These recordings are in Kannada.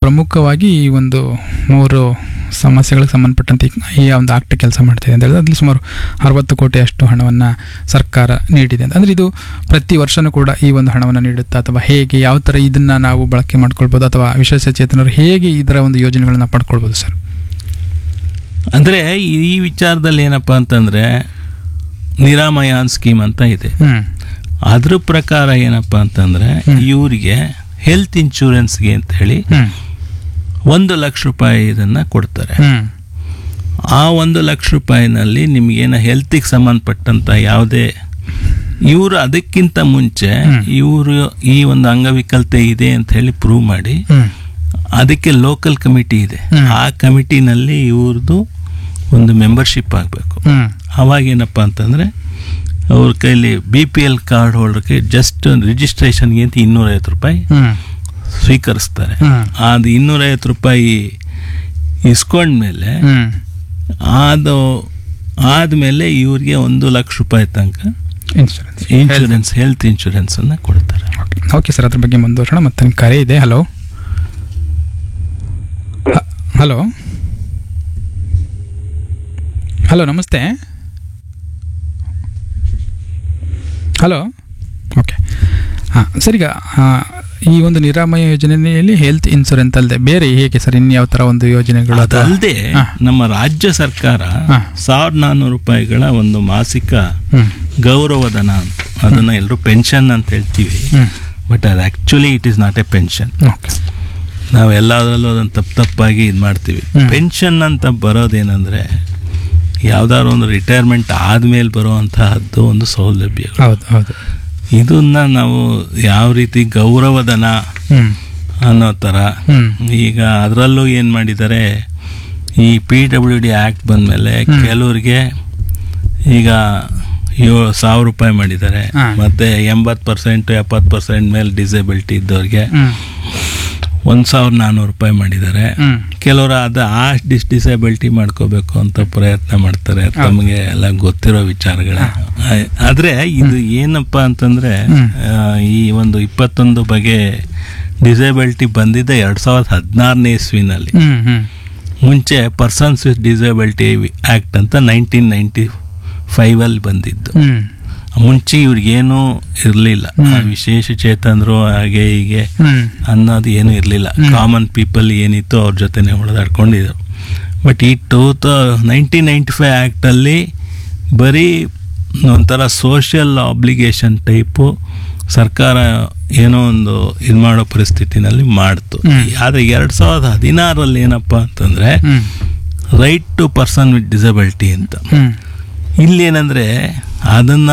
ಪ್ರಮುಖವಾಗಿ ಈ ಒಂದು ಮೂರು ಸಮಸ್ಯೆಗಳಿಗೆ ಸಂಬಂಧಪಟ್ಟಂತೆ ಈ ಒಂದು ಆಕ್ಟ್ ಕೆಲಸ ಮಾಡ್ತಿದೆ ಅಂತ ಹೇಳಿದ್ರೆ ಅದ್ರಲ್ಲಿ ಸುಮಾರು ಅರವತ್ತು ಕೋಟಿಯಷ್ಟು ಹಣವನ್ನು ಸರ್ಕಾರ ನೀಡಿದೆ ಅಂತ ಅಂದರೆ ಇದು ಪ್ರತಿ ವರ್ಷನೂ ಕೂಡ ಈ ಒಂದು ಹಣವನ್ನು ನೀಡುತ್ತಾ ಅಥವಾ ಹೇಗೆ ಯಾವ ಥರ ಇದನ್ನು ನಾವು ಬಳಕೆ ಮಾಡ್ಕೊಳ್ಬೋದು ಅಥವಾ ವಿಶೇಷ ಚೇತನರು ಹೇಗೆ ಇದರ ಒಂದು ಯೋಜನೆಗಳನ್ನು ಪಡ್ಕೊಳ್ಬೋದು ಸರ್ ಅಂದರೆ ಈ ವಿಚಾರದಲ್ಲಿ ಏನಪ್ಪ ಅಂತಂದರೆ ನಿರಾಮಯಾನ್ ಸ್ಕೀಮ್ ಅಂತ ಇದೆ ಹ್ಮ್ ಅದ್ರ ಪ್ರಕಾರ ಏನಪ್ಪ ಅಂತಂದರೆ ಹ್ಮ್. ಇವರಿಗೆ ಹೆಲ್ತ್ ಇನ್ಶೂರೆನ್ಸ್ಗೆ ಅಂತ ಹೇಳಿ ಹ್ಮ್ ಒಂದು ಲಕ್ಷ ರೂಪಾಯಿ ಇದನ್ನು ಕೊಡ್ತಾರೆ ಹ್ಮ್ ಆ ಒಂದು ಲಕ್ಷ ರೂಪಾಯಿನಲ್ಲಿ ನಿಮಗೇನ ಹೆಲ್ತಿಗೆ ಸಂಬಂಧಪಟ್ಟಂತ ಯಾವುದೇ ಇವರು ಅದಕ್ಕಿಂತ ಮುಂಚೆ ಹ್ಮ್. ಇವರು ಈ ಒಂದು ಅಂಗವಿಕಲತೆ ಇದೆ ಅಂತ ಹೇಳಿ ಪ್ರೂವ್ ಮಾಡಿ ಹ್ಮ್ ಅದಕ್ಕೆ ಲೋಕಲ್ ಕಮಿಟಿ ಇದೆ ಹ್ಮ್. ಆ ಕಮಿಟಿನಲ್ಲಿ ಇವ್ರದ್ದು ಒಂದು ಮೆಂಬರ್ಶಿಪ್ ಆಗಬೇಕು ಹ್ಮ್ ಅವಾಗೇನಪ್ಪ ಅಂತಂದರೆ ಅವ್ರ ಕೈಲಿ ಬಿ ಪಿ ಎಲ್ ಕಾರ್ಡ್ ಹೋಲ್ಡರ್ಗೆ ಜಸ್ಟ್ ರಿಜಿಸ್ಟ್ರೇಷನ್ಗೆ ಅಂತ ಇನ್ನೂರೈವತ್ತು ರೂಪಾಯಿ ಹ್ಮ್ ಸ್ವೀಕರಿಸ್ತಾರೆ ಹ್ಮ್ ಅದು ಇನ್ನೂರೈವತ್ತು ರೂಪಾಯಿ ಇಸ್ಕೊಂಡ್ಮೇಲೆ ಹ್ಮ್ ಅದು ಆದಮೇಲೆ ಇವ್ರಿಗೆ ಒಂದು ಲಕ್ಷ ರೂಪಾಯಿ ತನಕ ಇನ್ಶೂರೆನ್ಸ್ ಇನ್ಶೂರೆನ್ಸ್ ಹೆಲ್ತ್ ಇನ್ಶೂರೆನ್ಸ್ ಅನ್ನ ಕೊಡ್ತಾರೆ ಓಕೆ ಸರ್ ಅದ್ರ ಬಗ್ಗೆ ಮುಂದುವರ್ಸೋಣ ಮತ್ತೆ ನಿಮ್ಮ ಕರೆ ಇದೆ ಹಲೋ ಹಲೋ ಹಲೋ ನಮಸ್ತೆ ಹಲೋ ಓಕೆ ಹಾಂ ಸರ್ ಈಗ ಆ, ಈ ಒಂದು ನಿರಾಮಯ ಯೋಜನೆಯಲ್ಲಿ ಹೆಲ್ತ್ ಇನ್ಶೂರೆನ್ಸ್ ಅಲ್ಲದೆ ಬೇರೆ ಹೇಗೆ ಸರ್ ಇನ್ಯಾವ ಥರ ಒಂದು ಯೋಜನೆಗಳು ಅಥವಾ ಅದಲ್ಲದೆ ಹಾ. ನಮ್ಮ ರಾಜ್ಯ ಸರ್ಕಾರ ಹಾ. ಸಾವಿರದ ನಾನ್ನೂರು ರೂಪಾಯಿಗಳ ಒಂದು ಮಾಸಿಕ ಹ್ಞೂ ಗೌರವಧನ ಅಂತ ಅದನ್ನ ಎಲ್ಲರೂ ಪೆನ್ಷನ್ ಅಂತ ಹೇಳ್ತೀವಿ ಹ್ಞೂ ಬಟ್ ಅದು actually it is not a pension okay ನಾವು ಎಲ್ಲದರಲ್ಲೂ ಅದನ್ನು ತಪ್ಪು ತಪ್ಪಾಗಿ ಇದು ಮಾಡ್ತೀವಿ ಹ್ಮ್. ಪೆನ್ಷನ್ ಅಂತ ಬರೋದೇನೆಂದರೆ ಯಾವ್ದಾದ್ರು ಒಂದು ರಿಟೈರ್ಮೆಂಟ್ ಆದಮೇಲೆ ಬರುವಂತಹದ್ದು ಒಂದು ಸೌಲಭ್ಯ ಹೌದು ಹೌದು ಇದನ್ನ ನಾವು ಯಾವ ರೀತಿ ಗೌರವಧನ ಹ್ಞೂ ಅನ್ನೋ ಥರ ಹ್ಞೂ ಈಗ ಅದರಲ್ಲೂ ಏನು ಮಾಡಿದ್ದಾರೆ ಈ ಪಿ ಡಬ್ಲ್ಯೂ ಡಿ ಆ್ಯಕ್ಟ್ ಬಂದಮೇಲೆ ಹ್ಮ್. ಕೆಲವ್ರಿಗೆ ಈಗ ಏಳು ಸಾವಿರ ರೂಪಾಯಿ ಮಾಡಿದ್ದಾರೆ ಹಾ. ಮತ್ತು ಎಂಬತ್ತು ಪರ್ಸೆಂಟ್ ಎಪ್ಪತ್ತು ಪರ್ಸೆಂಟ್ ಮೇಲೆ ಡಿಸೇಬಿಲಿಟಿ ಇದ್ದವ್ರಿಗೆ ಹ್ಞೂ ಒಂದು ಸಾವಿರದ ನಾನ್ನೂರು ರೂಪಾಯಿ ಮಾಡಿದ್ದಾರೆ ಹ್ಞೂ ಕೆಲವರು ಅದು ಆ ಡಿಸ್ ಡಿಸೇಬಿಲಿಟಿ ಮಾಡ್ಕೋಬೇಕು ಅಂತ ಪ್ರಯತ್ನ ಮಾಡ್ತಾರೆ ತಮಗೆ ಎಲ್ಲ ಗೊತ್ತಿರೋ ವಿಚಾರಗಳೇ ಆದರೆ ಇದು ಏನಪ್ಪ ಅಂತಂದರೆ ಹ್ಮ್. ಈ ಒಂದು ಇಪ್ಪತ್ತೊಂದು ಬಗೆ ಡಿಸೇಬಿಲಿಟಿ ಬಂದಿದ್ದ ಎರಡು ಸಾವಿರದ ಹದಿನಾರನೇ ಇಸ್ವಿನಲ್ಲಿ ಹ್ಞೂ ಹ್ಞೂ ಮುಂಚೆ ಪರ್ಸನ್ಸ್ ವಿತ್ ಡಿಸೇಬಿಲಿಟಿ ಆ್ಯಕ್ಟ್ ಅಂತ ನೈನ್ಟೀನ್ ನೈಂಟಿ ಫೈವಲ್ಲಿ ಬಂದಿದ್ದು ಹ್ಞೂ ಮುಂಚೆ ಇವ್ರಿಗೇನೂ ಇರಲಿಲ್ಲ ಹ್ಮ್. ವಿಶೇಷ ಚೇತನರು ಹಾಗೆ ಹೀಗೆ ಹ್ಞೂ ಅನ್ನೋದು ಏನೂ ಇರಲಿಲ್ಲ ಹ್ಮ್. ಕಾಮನ್ ಪೀಪಲ್ ಏನಿತ್ತು ಅವ್ರ ಜೊತೆನೆ ಹೊಡೆದಾಡ್ಕೊಂಡಿದ್ರು ಬಟ್ ಈ ಟೂ ತ ನೈನ್ಟೀನ್ ನೈಂಟಿ ಫೈವ್ ಆ್ಯಕ್ಟಲ್ಲಿ ಬರೀ ಒಂಥರ ಸೋಷಿಯಲ್ ಆಬ್ಲಿಗೇಷನ್ ಟೈಪು ಸರ್ಕಾರ ಏನೋ ಒಂದು ಇದು ಮಾಡೋ ಪರಿಸ್ಥಿತಿನಲ್ಲಿ ಮಾಡ್ತು ಹ್ಮ್. ಆದರೆ ಎರಡು ಸಾವಿರದ ಹದಿನಾರಲ್ಲಿ ಏನಪ್ಪ ಅಂತಂದರೆ ಹ್ಞೂ right to person with disability ಅಂತ ಹ್ಞೂ ಇಲ್ಲೇನಂದರೆ ಅದನ್ನು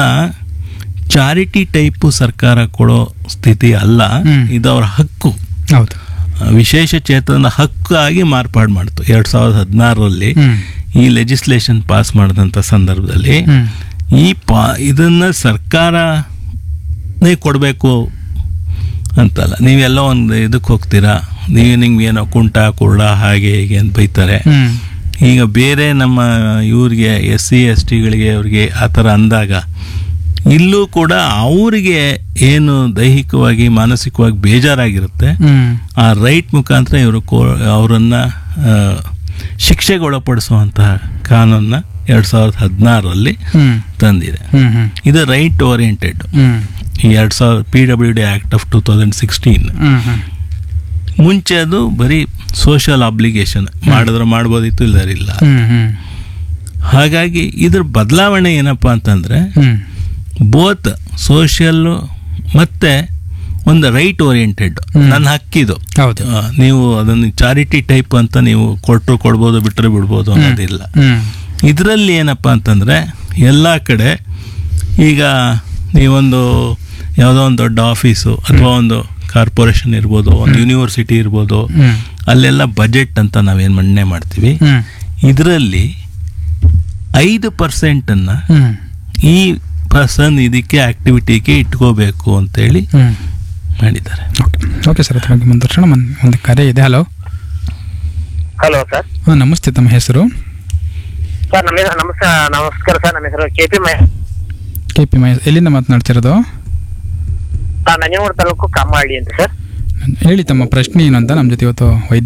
ಚಾರಿಟಿ ಟೈಪು ಸರ್ಕಾರ ಕೊಡೋ ಸ್ಥಿತಿ ಅಲ್ಲ ಹ್ಮ್. ಇದು ಅವ್ರ ಹಕ್ಕು ಹೌದು ವಿಶೇಷ ಚೇತನ ಹಕ್ಕಾಗಿ ಮಾರ್ಪಾಡು ಮಾಡ್ತು ಎರಡು ಸಾವಿರದ ಹದಿನಾರರಲ್ಲಿ ಹ್ಞೂ ಈ ಲೆಜಿಸ್ಲೇಷನ್ ಪಾಸ್ ಮಾಡಿದಂಥ ಸಂದರ್ಭದಲ್ಲಿ ಹ್ಞೂ ಈ ಪಾ ಇದನ್ನು ಸರ್ಕಾರನೇ ಕೊಡಬೇಕು ಅಂತಲ್ಲ ನೀವೆಲ್ಲ ಒಂದು ಇದಕ್ಕೆ ಹೋಗ್ತೀರಾ ನೀವು ನಿಮ್ಗೆ ಏನೋ ಕುಂಟ ಕುರುಡ ಹಾಗೆ ಹೀಗೆ ಅಂತ ಬೈತಾರೆ ಹ್ಞೂ ಈಗ ಬೇರೆ ನಮ್ಮ ಇವ್ರಿಗೆ ಎಸ್ ಸಿ ಎಸ್ ಟಿಗಳಿಗೆ ಅವ್ರಿಗೆ ಆ ಥರ ಅಂದಾಗ ಇಲ್ಲೂ ಕೂಡ ಅವರಿಗೆ ಏನು ದೈಹಿಕವಾಗಿ ಮಾನಸಿಕವಾಗಿ ಬೇಜಾರಾಗಿರುತ್ತೆ ಹ್ಞೂ ಆ ರೈಟ್ ಮುಖಾಂತರ ಇವರು ಕೋ ಅವರನ್ನು ಶಿಕ್ಷೆಗೊಳಪಡಿಸುವಂತಹ ಕಾನೂನನ್ನ ಎರಡು ಸಾವಿರದ ಹದಿನಾರರಲ್ಲಿ ಹ್ಞೂ ತಂದಿದೆ ಹ್ಞೂ ಹ್ಞೂ ಇದು ರೈಟ್ ಓರಿಯೆಂಟೆಡ್ ಹ್ಞೂ ಈ ಎರಡು ಸಾವಿರದ P W D act of two thousand sixteen ಹ್ಞೂ ಹ್ಞೂ ಮುಂಚೆ ಅದು ಬರೀ ಸೋಷಿಯಲ್ ಆಬ್ಲಿಗೇಷನ್ ಮಾಡಿದ್ರೆ ಮಾಡ್ಬೋದಿತ್ತು ಇಲ್ಲದಿಲ್ಲ ಹ್ಞೂ ಹ್ಞೂ ಹಾಗಾಗಿ ಇದ್ರ ಬದಲಾವಣೆ ಏನಪ್ಪ ಅಂತಂದರೆ ಹ್ಞೂ ಬೋತ್ ಸೋಷಿಯಲ್ಲು ಮತ್ತು ಒಂದು ರೈಟ್ ಓರಿಯೆಂಟೆಡ್ ಹ್ಮ್. ನನ್ನ ಹಕ್ಕಿದು ಹೌದು ಆ, ನೀವು ಅದನ್ನು ಚಾರಿಟಿ ಟೈಪ್ ಅಂತ ನೀವು ಕೊಟ್ಟರು ಕೊಡ್ಬೋದು ಬಿಟ್ಟರೆ ಬಿಡ್ಬೋದು ಅನ್ನೋದಿಲ್ಲ ಹ್ಞೂ ಇದರಲ್ಲಿ ಏನಪ್ಪ ಅಂತಂದರೆ ಎಲ್ಲ ಕಡೆ ಈಗ ನೀವೊಂದು ಯಾವುದೋ ಒಂದು ದೊಡ್ಡ ಆಫೀಸು ಅಥವಾ ಒಂದು ಕಾರ್ಪೊರೇಷನ್ ಇರ್ಬೋದು ಒಂದು ಯೂನಿವರ್ಸಿಟಿ ಇರ್ಬೋದು ಹ್ಞೂ ಅಲ್ಲೆಲ್ಲ ಬಜೆಟ್ ಅಂತ ನಾವೇನು ಮಣ್ಣೆ ಮಾಡ್ತೀವಿ ಹ್ಞೂ ಇದರಲ್ಲಿ ಐದು ಪರ್ಸೆಂಟನ್ನು ಹ್ಞೂ ಈ ಪರ್ಸನ್ ಇದಕ್ಕೆ ಆಕ್ಟಿವಿಟಿಗೆ ಇಟ್ಕೋಬೇಕು ಅಂತೇಳಿ ಹ್ಞೂ ಮಾಡಿದ್ದಾರೆ ಓಕೆ ಓಕೆ ಸರ್ ಅದ್ರ ಬಗ್ಗೆ ಮುಂದುವರ್ಸೋಣ ಮನ್ ಒಂದು ಕರೆ ಇದೆ ಹಲೋ ಹಲೋ ಸರ್ ಹಾಂ ನಮಸ್ತೆ ತಮ್ಮ ಹೆಸರು ಸರ್ ನಮ್ಮ ಹೆಸರು ನಮಸ್ಕಾರ ನಮಸ್ಕಾರ ಸರ್ ನಮ್ಮ ಹೆಸರು ಕೆ ಪಿ ಮೈ ಕೆ ಪಿ ಮೈ ಎಲ್ಲಿಂದ ಮಾತನಾಡ್ತಿರೋದು ಸರ್ ನಂಜನಗೂಡು ತಾಲೂಕು ಕಮ್ಮಹಳ್ಳಿ ಅಂತ ಸರ್ ಹೇಳಿ ತಮ್ಮ ಪ್ರಶ್ನೆ ಏನು ಅಂತ ನಮ್ಮ ಜೊತೆ ಇವತ್ತು ವೈದ್ಯ